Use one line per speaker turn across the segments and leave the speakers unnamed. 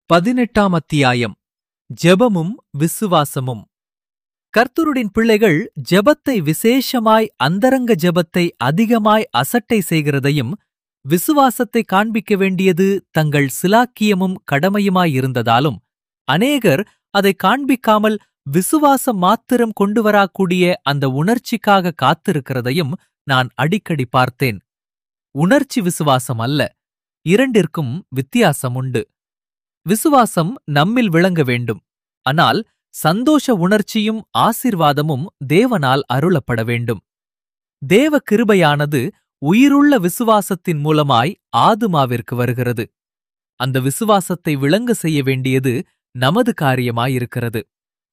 பதினெட்டாம் அத்தியாயம் ஜெபமும் விசுவாசமும் கர்த்தருடின் பிள்ளைகள் ஜெபத்தை விசேஷமாய் அந்தரங்க ஜெபத்தை அதிகமாய் அசட்டை செய்கிறதையும் விசுவாசத்தை காண்பிக்க வேண்டியது தங்கள் சிலாக்கியமும் கடமையுமாயிருந்ததாலும் அநேகர் அதை காண்பிக்காமல் விசுவாசம் மாத்திரம் கொண்டு வராக்கூடிய அந்த உணர்ச்சிக்காக காத்திருக்கிறதையும் நான் அடிக்கடி பார்த்தேன் உணர்ச்சி விசுவாசம் அல்ல இரண்டிற்கும் வித்தியாசம் உண்டு விசுவாசம் நம்மில் விளங்க வேண்டும் ஆனால் சந்தோஷ உணர்ச்சியும் ஆசிர்வாதமும் தேவனால் அருளப்பட வேண்டும் தேவ கிருபையானது உயிருள்ள விசுவாசத்தின் மூலமாய் ஆதுமாவிற்கு வருகிறது அந்த விசுவாசத்தை விளங்க செய்ய வேண்டியது நமது காரியமாயிருக்கிறது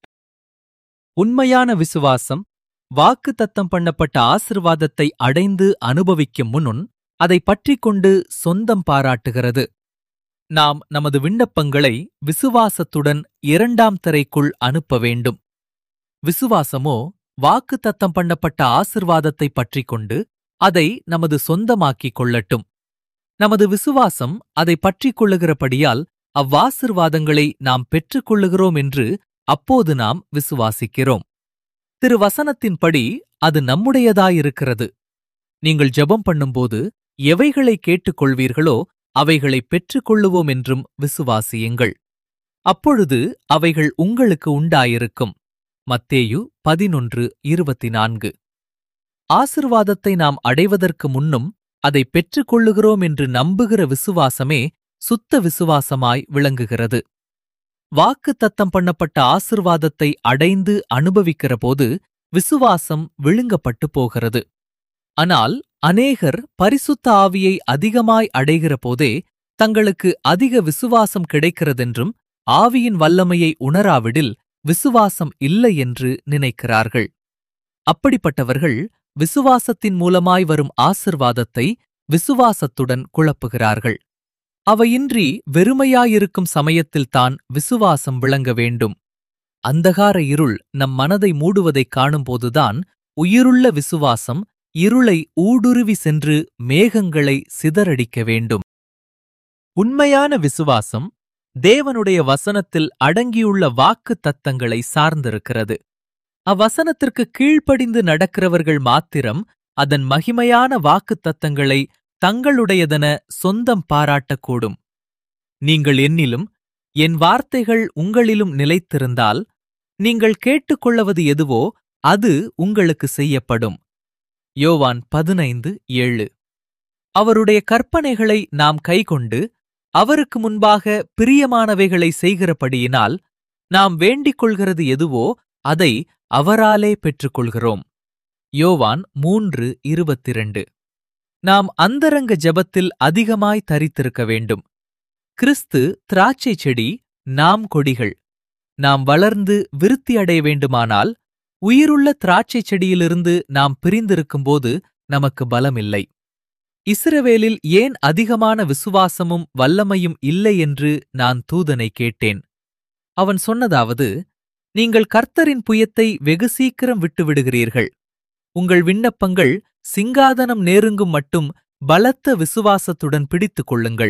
உண்மையான விசுவாசம் வாக்கு தத்தம் பண்ணப்பட்ட ஆசிர்வாதத்தை அடைந்து அனுபவிக்கும் முன்னும் அதை பற்றிக்கொண்டு சொந்தம் பாராட்டுகிறது நாம் நமது விண்ணப்பங்களை விசுவாசத்துடன் இரண்டாம் திரைக்குள் அனுப்ப வேண்டும் விசுவாசமோ வாக்கு தத்தம் பண்ணப்பட்ட ஆசிர்வாதத்தை பற்றிக்கொண்டு அதை நமது சொந்தமாக்கிக் கொள்ளட்டும் நமது விசுவாசம் அதை பற்றிக் கொள்ளுகிறபடியால் அவ்வாசிர்வாதங்களை நாம் பெற்றுக்கொள்ளுகிறோம் என்று அப்போது நாம் விசுவாசிக்கிறோம் திரு வசனத்தின்படி அது நம்முடையதாயிருக்கிறது நீங்கள் ஜெபம் பண்ணும்போது எவைகளை கேட்டுக்கொள்வீர்களோ அவைகளை பெற்றுக்கொள்ளுவோம் என்றும் விசுவாசியுங்கள் அப்பொழுது அவைகள் உங்களுக்கு உண்டாயிருக்கும் மத்தேயு பதினொன்று இருபத்தி நான்கு ஆசிர்வாதத்தை நாம் அடைவதற்கு முன்னும் அதை பெற்றுக்கொள்ளுகிறோம் என்று நம்புகிற விசுவாசமே சுத்த விசுவாசமாய் விளங்குகிறது வாக்கு தத்தம் பண்ணப்பட்ட ஆசிர்வாதத்தை அடைந்து அனுபவிக்கிறபோது விசுவாசம் விழுங்கப்பட்டு போகிறது ஆனால் அநேகர் பரிசுத்த ஆவியை அதிகமாய் அடைகிற போதே தங்களுக்கு அதிக விசுவாசம் கிடைக்கிறதென்றும் ஆவியின் வல்லமையை உணராவிடில் விசுவாசம் இல்லை என்று நினைக்கிறார்கள் அப்படிப்பட்டவர்கள் விசுவாசத்தின் மூலமாய் வரும் ஆசிர்வாதத்தை விசுவாசத்துடன் குழப்புகிறார்கள் அவையின்றி வெறுமையாயிருக்கும் சமயத்தில்தான் விசுவாசம் விளங்க வேண்டும் அந்தகார இருள் நம் மனதை மூடுவதைக் காணும்போதுதான் உயிருள்ள விசுவாசம் இருளை ஊடுருவி சென்று மேகங்களை சிதறடிக்க வேண்டும் உண்மையான விசுவாசம் தேவனுடைய வசனத்தில் அடங்கியுள்ள வாக்கு தத்தங்களை சார்ந்திருக்கிறது அவ்வசனத்திற்கு கீழ்ப்படிந்து நடக்கிறவர்கள் மாத்திரம் அதன் மகிமையான வாக்கு தத்தங்களை தங்களுடையதென சொந்தம் பாராட்டக்கூடும் நீங்கள் என்னிலும் என் வார்த்தைகள் உங்களிலும் நிலைத்திருந்தால் நீங்கள் கேட்டுக்கொள்ளவது எதுவோ அது உங்களுக்கு செய்யப்படும் யோவான் பதினைந்து ஏழு அவருடைய கற்பனைகளை நாம் கைக்கொண்டு அவருக்கு முன்பாக பிரியமானவைகளை செய்கிறபடியினால் நாம் வேண்டிக் கொள்கிறது எதுவோ அதை அவராலே பெற்றுக்கொள்கிறோம் யோவான் மூன்று இருபத்திரண்டு நாம் அந்தரங்க ஜெபத்தில் அதிகமாய் தரித்திருக்க வேண்டும் கிறிஸ்து திராட்சை செடி நாம் கொடிகள் நாம் வளர்ந்து விருத்தி அடைய வேண்டுமானால் உயிருள்ள திராட்சை செடியிலிருந்து நாம் பிரிந்திருக்கும்போது நமக்கு பலமில்லை இஸ்ரவேலில் ஏன் அதிகமான விசுவாசமும் வல்லமையும் இல்லை என்று நான் தூதனை கேட்டேன் அவன் சொன்னதாவது நீங்கள் கர்த்தரின் புயத்தை வெகு சீக்கிரம் விட்டுவிடுகிறீர்கள் உங்கள் விண்ணப்பங்கள் சிங்காதனம் நேருங்கும் மட்டும் பலத்த விசுவாசத்துடன் பிடித்துக் கொள்ளுங்கள்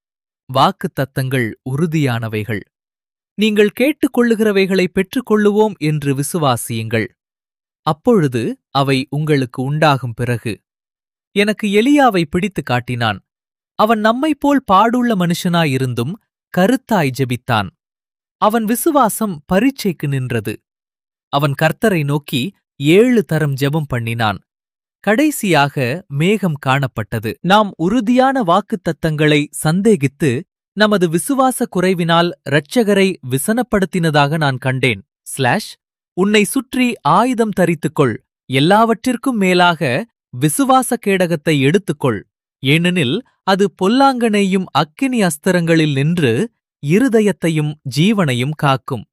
வாக்கு தத்தங்கள் உறுதியானவைகள் நீங்கள் கேட்டுக்கொள்ளுகிறவைகளை பெற்றுக்கொள்ளுவோம் என்று விசுவாசியுங்கள் அப்பொழுது அவை உங்களுக்கு உண்டாகும் பிறகு எனக்கு எலியாவை பிடித்து காட்டினான் அவன் நம்மைப்போல் பாடுள்ள மனுஷனாயிருந்தும் கருத்தாய் ஜெபித்தான் அவன் விசுவாசம் பரீட்சைக்கு நின்றது அவன் கர்த்தரை நோக்கி ஏழு தரம் ஜெபம் பண்ணினான் கடைசியாக மேகம் காணப்பட்டது நாம் உறுதியான வாக்குத்தத்தங்களை சந்தேகித்து நமது விசுவாச குறைவினால் இரட்சகரை விசனப்படுத்தினதாக நான் கண்டேன் ஸ்லாஷ் உன்னை சுற்றி ஆயுதம் தரித்துக்கொள் எல்லாவற்றிற்கும் மேலாக விசுவாச கேடகத்தை எடுத்துக்கொள் ஏனெனில் அது பொல்லாங்கனையும் அக்கினி அஸ்திரங்களில் நின்று இருதயத்தையும் ஜீவனையும் காக்கும்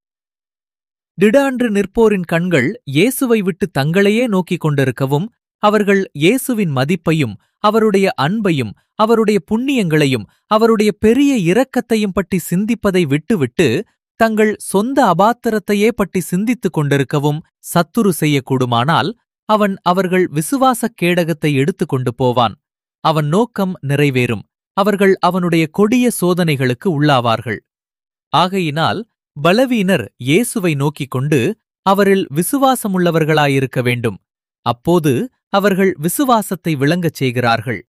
திடான்று நிற்போரின் கண்கள் இயேசுவை விட்டு தங்களையே நோக்கிக் கொண்டிருக்கவும் அவர்கள் இயேசுவின் மதிப்பையும் அவருடைய அன்பையும் அவருடைய புண்ணியங்களையும் அவருடைய பெரிய இரக்கத்தையும் பற்றி சிந்திப்பதை விட்டுவிட்டு தங்கள் சொந்த அபாத்திரத்தையே பற்றி சிந்தித்துக் கொண்டிருக்கவும் சத்துரு செய்யக்கூடுமானால் அவன் அவர்கள் விசுவாசக் கேடகத்தை எடுத்துக்கொண்டு போவான் அவன் நோக்கம் நிறைவேறும் அவர்கள் அவனுடைய கொடிய சோதனைகளுக்கு உள்ளாவார்கள் ஆகையினால் பலவீனர் இயேசுவை நோக்கிக் கொண்டு அவரில் விசுவாசமுள்ளவர்களாயிருக்க வேண்டும் அப்போது அவர்கள் விசுவாசத்தை விளங்கச் செய்கிறார்கள்